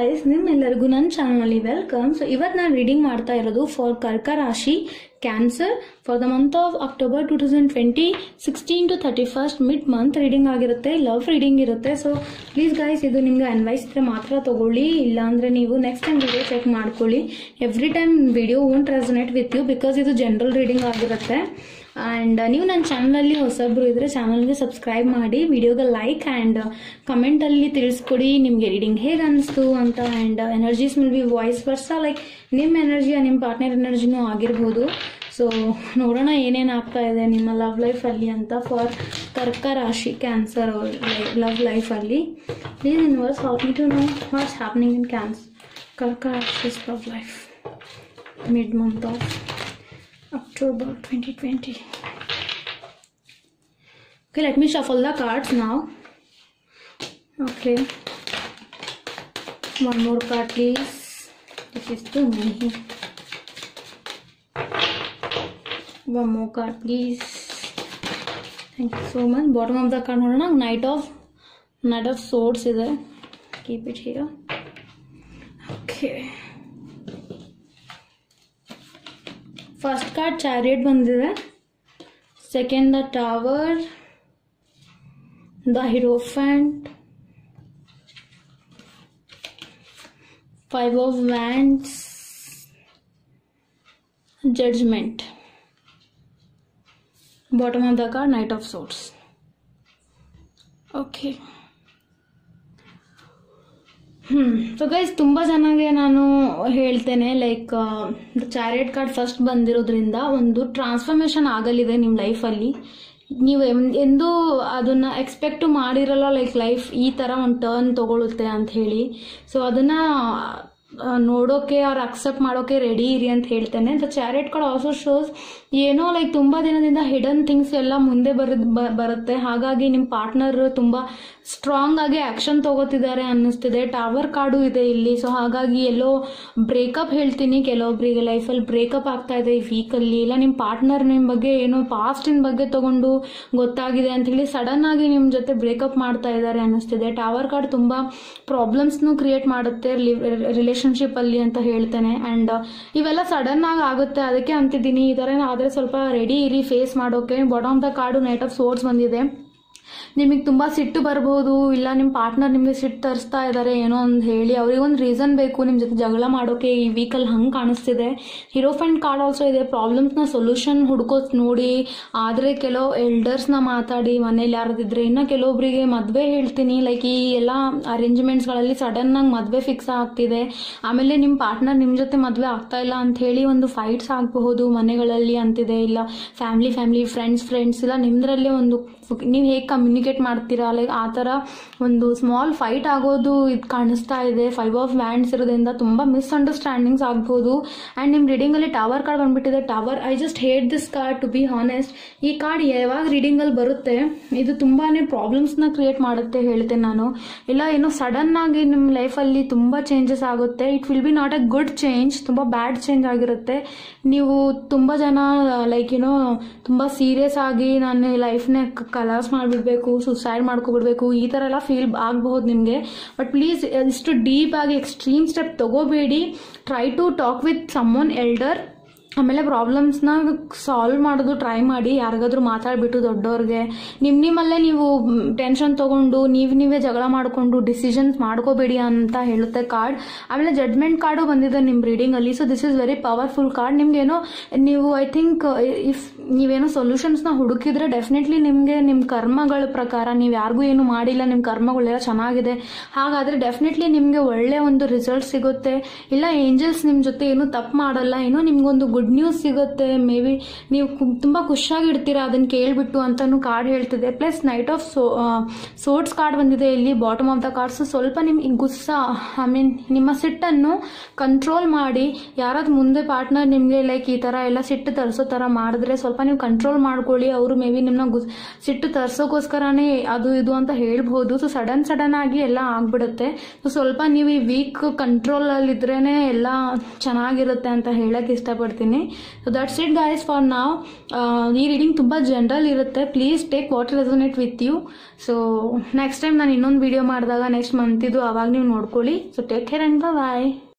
Guys ನಿಮ್ಮೆಲ್ಲರಿಗೂ ನನ್ನ ಚಾನಲ್ನಲ್ಲಿ ವೆಲ್ಕಮ್ ಸೊ ಇವತ್ತು ನಾನು ರೀಡಿಂಗ್ ಮಾಡ್ತಾ ಇರೋದು ಫಾರ್ ಕರ್ಕ ರಾಶಿ cancer for the month of October two thousand twenty sixteen to thirty first mid month reading ಆಗಿರುತ್ತೆ ಲವ್ ರೀಡಿಂಗ್ ಇರುತ್ತೆ ಸೊ ಪ್ಲೀಸ್ ಗಾಯ್ಸ್ ಇದು ನಿಮ್ಗೆ ಅನ್ವೈಸ್ ಇದ್ರೆ ಮಾತ್ರ ತಗೊಳ್ಳಿ ಇಲ್ಲಾಂದ್ರೆ ನೀವು ನೆಕ್ಸ್ಟ್ ಟೈಮ್ ವಿಡಿಯೋ ಚೆಕ್ ಮಾಡ್ಕೊಳ್ಳಿ every time video won't resonate with you because ಇದು ಜನರಲ್ ರೀಡಿಂಗ್ ಆಗಿರುತ್ತೆ ಆ್ಯಂಡ್ ನೀವು ನನ್ನ ಚಾನಲಲ್ಲಿ ಹೊಸಬ್ರು ಇದ್ರೆ ಚಾನಲ್ಗೆ ಸಬ್ಸ್ಕ್ರೈಬ್ ಮಾಡಿ ವಿಡಿಯೋಗೆ ಲೈಕ್ ಆ್ಯಂಡ್ ಕಮೆಂಟಲ್ಲಿ ತಿಳಿಸ್ಕೊಡಿ ನಿಮಗೆ ರೀಡಿಂಗ್ ಹೇಗೆ ಅನಿಸ್ತು ಅಂತ and energies will be vice versa like ನಿಮ್ಮ ಎನರ್ಜಿ ನಿಮ್ಮ ಪಾರ್ಟ್ನರ್ ಎನರ್ಜಿನೂ ಆಗಿರ್ಬೋದು ಸೊ ನೋಡೋಣ ಏನೇನು ಆಗ್ತಾ ಇದೆ ನಿಮ್ಮ ಲವ್ ಲೈಫಲ್ಲಿ ಅಂತ ಫಾರ್ ಕರ್ಕ ರಾಶಿ ಕ್ಯಾನ್ಸರ್ ಲವ್ ಲೈಫಲ್ಲಿ please universe help me to know what's happening in cancer ಕರ್ಕ ರಾಶಿಸ್ love life mid month of October 2020. Okay, let me shuffle the cards now. Okay. One more card, please. This is too many. One more card, please. Thank you so much. Bottom of the card, ನೋಡೋಣ Knight of Knight of Swords ಇದೆ. Keep it here. Okay. First card chariot ಬಂದಿದೆ second the tower the hierophant five of wands judgement bottom of the card knight of swords okay ಹ್ಞೂ so guys ತುಂಬ ಚೆನ್ನಾಗಿ ನಾನು ಹೇಳ್ತೇನೆ like chariot card first ಬಂದಿರೋದ್ರಿಂದ ಒಂದು transformation ಆಗಲಿದೆ ನಿಮ್ಮ ಲೈಫಲ್ಲಿ ನೀವು ಎಂ- ಎಂದೂ ಅದನ್ನು ಎಕ್ಸ್ಪೆಕ್ಟು ಮಾಡಿರಲ್ಲ ಲೈಕ್ ಲೈಫ್ ಈ ಥರ ಒಂದು ಟರ್ನ್ ತೊಗೊಳುತ್ತೆ ಅಂತ ಹೇಳಿ ಸೊ ಅದನ್ನು ನೋಡೋಕೆ ಅವ್ರು ಅಕ್ಸೆಪ್ಟ್ ಮಾಡೋಕೆ ರೆಡಿ ಇರಿ ಅಂತ ಹೇಳ್ತೇನೆ the chariot card also shows ಏನೋ ಲೈಕ್ ತುಂಬ ದಿನದಿಂದ ಹಿಡನ್ ಥಿಂಗ್ಸ್ ಎಲ್ಲ ಮುಂದೆ ಬರೋದು ಬರುತ್ತೆ ಹಾಗಾಗಿ ನಿಮ್ಮ ಪಾರ್ಟ್ನರ್ ತುಂಬ ಸ್ಟ್ರಾಂಗ್ ಆಗಿ ಆ್ಯಕ್ಷನ್ ತಗೋತಿದ್ದಾರೆ ಅನ್ನಿಸ್ತಿದೆ ಟವರ್ ಕಾರ್ಡು ಇದೆ ಇಲ್ಲಿ ಸೊ ಹಾಗಾಗಿ ಎಲ್ಲೋ ಬ್ರೇಕಪ್ ಹೇಳ್ತೀನಿ ಕೆಲವೊಬ್ಬರಿಗೆ ಲೈಫಲ್ಲಿ ಬ್ರೇಕಪ್ ಆಗ್ತಾ ಇದೆ ಈ ವೀಕಲ್ಲಿ ಇಲ್ಲ ನಿಮ್ಮ ಪಾರ್ಟ್ನರ್ ನಿಮ್ಮ ಬಗ್ಗೆ ಏನೋ ಪಾಸ್ಟಿನ ಬಗ್ಗೆ ತಗೊಂಡು ಗೊತ್ತಾಗಿದೆ ಅಂತ ಹೇಳಿ ಸಡನ್ ಆಗಿ ನಿಮ್ಮ ಜೊತೆ ಬ್ರೇಕಪ್ ಮಾಡ್ತಾ ಇದ್ದಾರೆ ಅನ್ನಿಸ್ತಿದೆ ಟವರ್ ಕಾರ್ಡ್ ತುಂಬ ಪ್ರಾಬ್ಲಮ್ಸ್ನು ಕ್ರಿಯೇಟ್ ಮಾಡುತ್ತೆ ರಿಲೇಶನ್ಶಿಪ್ ಅಲ್ಲಿ ಅಂತ ಹೇಳ್ತೇನೆ ಅಂಡ್ ಇವೆಲ್ಲ ಸಡನ್ ಆಗಿ ಆಗುತ್ತೆ ಅದಕ್ಕೆ ಅಂತಿದ್ದೀನಿ ಈ ಥರ ಆದರೆ ಸ್ವಲ್ಪ ರೆಡಿ ಇರಿ ಫೇಸ್ ಮಾಡೋಕೆ bottom the card knight of swords ಬಂದಿದೆ ನಿಮಗೆ ತುಂಬ ಸಿಟ್ಟು ಬರ್ಬೋದು ಇಲ್ಲ ನಿಮ್ಮ ಪಾರ್ಟ್ನರ್ ನಿಮಗೆ ಸಿಟ್ಟು ತರಿಸ್ತಾ ಇದ್ದಾರೆ ಏನೋ ಒಂದು ಹೇಳಿ ಅವ್ರಿಗೊಂದು ರೀಸನ್ ಬೇಕು ನಿಮ್ಮ ಜೊತೆ ಜಗಳ ಮಾಡೋಕೆ ಈ ವೀಕಲ್ಲಿ ಹಂಗೆ ಕಾಣಿಸ್ತಿದೆ ಹೀರೋ ಫ್ರೆಂಡ್ ಕಾರ್ಡ್ ಆಲ್ಸೋ ಇದೆ ಪ್ರಾಬ್ಲಮ್ಸ್ನ ಸೊಲ್ಯೂಷನ್ ಹುಡ್ಕೋತ್ ನೋಡಿ ಆದರೆ ಕೆಲವು ಎಲ್ಡರ್ಸ್ನ ಮಾತಾಡಿ ಮನೇಲಿ ಯಾರದಿದ್ರೆ ಇನ್ನು ಕೆಲವೊಬ್ಬರಿಗೆ ಮದುವೆ ಹೇಳ್ತೀನಿ ಲೈಕ್ ಈ ಎಲ್ಲ ಅರೇಂಜ್ಮೆಂಟ್ಸ್ಗಳಲ್ಲಿ ಸಡನ್ನಾಗಿ ಮದುವೆ ಫಿಕ್ಸ್ ಆಗ್ತಿದೆ ಆಮೇಲೆ ನಿಮ್ಮ ಪಾರ್ಟ್ನರ್ ನಿಮ್ಮ ಜೊತೆ ಮದುವೆ ಆಗ್ತಾ ಇಲ್ಲ ಅಂತ ಹೇಳಿ ಒಂದು ಫೈಟ್ಸ್ ಆಗಬಹುದು ಮನೆಗಳಲ್ಲಿ ಅಂತಿದೆ ಇಲ್ಲ ಫ್ಯಾಮ್ಲಿ ಫ್ಯಾಮ್ಲಿ ಫ್ರೆಂಡ್ಸ್ ಫ್ರೆಂಡ್ಸ್ ಇಲ್ಲ ನಿಮ್ಮದ್ರಲ್ಲೇ ಒಂದು ನೀವು ಹೇಗೆ ಕಮ್ಯುನಿಕೇಟ್ ಮಾಡ್ತೀರಾ ಲೈಕ್ ಆ ಥರ ಒಂದು ಸ್ಮಾಲ್ ಫೈಟ್ ಆಗೋದು ಇದು ಕಾಣಿಸ್ತಾ ಇದೆ ಫೈವ್ ಆಫ್ ವ್ಯಾಂಡ್ಸ್ ಇರೋದ್ರಿಂದ ತುಂಬ ಮಿಸ್ಅಂಡರ್ಸ್ಟ್ಯಾಂಡಿಂಗ್ಸ್ ಆಗ್ಬೋದು ಆ್ಯಂಡ್ ನಿಮ್ಮ ರೀಡಿಂಗಲ್ಲಿ ಟವರ್ ಕಾರ್ಡ್ ಬಂದ್ಬಿಟ್ಟಿದೆ tower I just hate this card to be honest ಈ ಕಾರ್ಡ್ ಯಾವಾಗ ರೀಡಿಂಗಲ್ಲಿ ಬರುತ್ತೆ ಇದು ತುಂಬಾ ಪ್ರಾಬ್ಲಮ್ಸ್ನ ಕ್ರಿಯೇಟ್ ಮಾಡುತ್ತೆ ಹೇಳ್ತೇನೆ ನಾನು ಇಲ್ಲ ಏನೋ ಸಡನ್ ಆಗಿ ನಿಮ್ಮ ಲೈಫಲ್ಲಿ ತುಂಬ ಚೇಂಜಸ್ ಆಗುತ್ತೆ it will be not a good change ತುಂಬ ಬ್ಯಾಡ್ ಚೇಂಜ್ ಆಗಿರುತ್ತೆ ನೀವು ತುಂಬ ಜನ ಲೈಕ್ ಏನೋ ತುಂಬ ಸೀರಿಯಸ್ ಆಗಿ ನಾನು ಲೈಫ್ನ ಕಲಾಸ್ ಮಾಡಿಬಿಡ್ಬೇಕು ಸುಸೈಡ್ ಮಾಡ್ಕೊಬಿಡ್ಬೇಕು ಈ ಥರ ಎಲ್ಲ ಫೀಲ್ ಆಗಬಹುದು ನಿಮಗೆ ಬಟ್ ಪ್ಲೀಸ್ ಇಷ್ಟು ಡೀಪ್ ಆಗಿ ಎಕ್ಸ್ಟ್ರೀಮ್ ಸ್ಟೆಪ್ ತಗೋಬೇಡಿ try to talk with someone elder ಆಮೇಲೆ ಪ್ರಾಬ್ಲಮ್ಸ್ನ ಸಾಲ್ವ್ ಮಾಡೋದು ಟ್ರೈ ಮಾಡಿ ಯಾರಿಗಾದ್ರೂ ಮಾತಾಡ್ಬಿಟ್ಟು ದೊಡ್ಡವ್ರಿಗೆ ನಿಮ್ಮ ನಿಮ್ಮಲ್ಲೇ ನೀವು ಟೆನ್ಷನ್ ತೊಗೊಂಡು ನೀವು ನೀವೇ ಜಗಳ ಮಾಡಿಕೊಂಡು ಡಿಸಿಷನ್ಸ್ ಮಾಡ್ಕೋಬೇಡಿ ಅಂತ ಹೇಳುತ್ತೆ ಕಾರ್ಡ್ ಆಮೇಲೆ ಜಡ್ಮೆಂಟ್ ಕಾರ್ಡು ಬಂದಿದೆ ನಿಮ್ಮ ರೀಡಿಂಗಲ್ಲಿ so this is very powerful card ನಿಮ್ಗೇನೋ ನೀವು ಐ ಥಿಂಕ್ ಇಫ್ ನೀವೇನೋ ಸೊಲ್ಯೂಷನ್ಸ್ನ ಹುಡುಕಿದ್ರೆ ಡೆಫಿನೆಟ್ಲಿ ನಿಮಗೆ ನಿಮ್ಮ ಕರ್ಮಗಳ ಪ್ರಕಾರ ನೀವು ಯಾರಿಗೂ ಏನು ಮಾಡಿಲ್ಲ ನಿಮ್ಮ ಕರ್ಮಗಳೆಲ್ಲ ಚೆನ್ನಾಗಿದೆ ಹಾಗಾದರೆ ಡೆಫಿನೆಟ್ಲಿ ನಿಮಗೆ ಒಳ್ಳೆ ಒಂದು ರಿಸಲ್ಟ್ ಸಿಗುತ್ತೆ ಇಲ್ಲ ಏಂಜಲ್ಸ್ ನಿಮ್ಮ ಜೊತೆ ಏನು ತಪ್ಪು ಮಾಡಲ್ಲ ಏನೋ ನಿಮ್ಗೊಂದು ಗುಡ್ ನ್ಯೂಸ್ ಸಿಗುತ್ತೆ ಮೇ ಬಿ ನೀವು ಕು- ತುಂಬ ಖುಷಿಯಾಗಿರ್ತೀರಾ ಅದನ್ನು ಕೇಳಿಬಿಟ್ಟು ಅಂತಲೂ ಕಾರ್ಡ್ ಹೇಳ್ತಿದೆ plus knight of so swords card ಬಂದಿದೆ ಇಲ್ಲಿ ಬಾಟಮ್ ಆಫ್ ದ ಕಾರ್ಡ್ಸ್ ಸ್ವಲ್ಪ ನಿಮ್ಗೆ ಗುಸ್ಸ ಐ ಮೀನ್ ನಿಮ್ಮ ಸಿಟ್ಟನ್ನು ಕಂಟ್ರೋಲ್ ಮಾಡಿ ಯಾರಾದ್ರೂ ಮುಂದೆ ಪಾರ್ಟ್ನರ್ ನಿಮಗೆ ಲೈಕ್ ಈ ಥರ ಎಲ್ಲ ಸಿಟ್ಟು ತರಿಸೋ ಥರ ಮಾಡಿದ್ರೆ ಸ್ವಲ್ಪ ನೀವು ಕಂಟ್ರೋಲ್ ಮಾಡ್ಕೊಳ್ಳಿ ಅವರು ಮೇ ಬಿ ನಿಮ್ಮನ್ನ ಗುಸ್ ಸಿಟ್ಟು ತರಿಸೋಕ್ಕೋಸ್ಕರನೇ ಅದು ಇದು ಅಂತ ಹೇಳ್ಬೋದು ಸೊ ಸಡನ್ ಸಡನ್ ಆಗಿ ಎಲ್ಲ ಆಗ್ಬಿಡುತ್ತೆ ಸೊ ಸ್ವಲ್ಪ ನೀವು ಈ ವೀಕ್ ಕಂಟ್ರೋಲಲ್ಲಿದ್ರೇ ಎಲ್ಲ ಚೆನ್ನಾಗಿರುತ್ತೆ ಅಂತ ಹೇಳಕ್ಕೆ ಇಷ್ಟಪಡ್ತೀನಿ ಇದ್ದೀನಿ so that's it guys for ನಾವ್ ಈ ರೀಡಿಂಗ್ ತುಂಬ ಜನರಲ್ ಇರುತ್ತೆ please take what resonate with you so next time ನಾನು ಇನ್ನೊಂದು ವಿಡಿಯೋ ಮಾಡಿದಾಗ ನೆಕ್ಸ್ಟ್ ಮಂತಿದ್ದು ಅವಾಗ ನೀವು ನೋಡ್ಕೊಳ್ಳಿ so take care and bye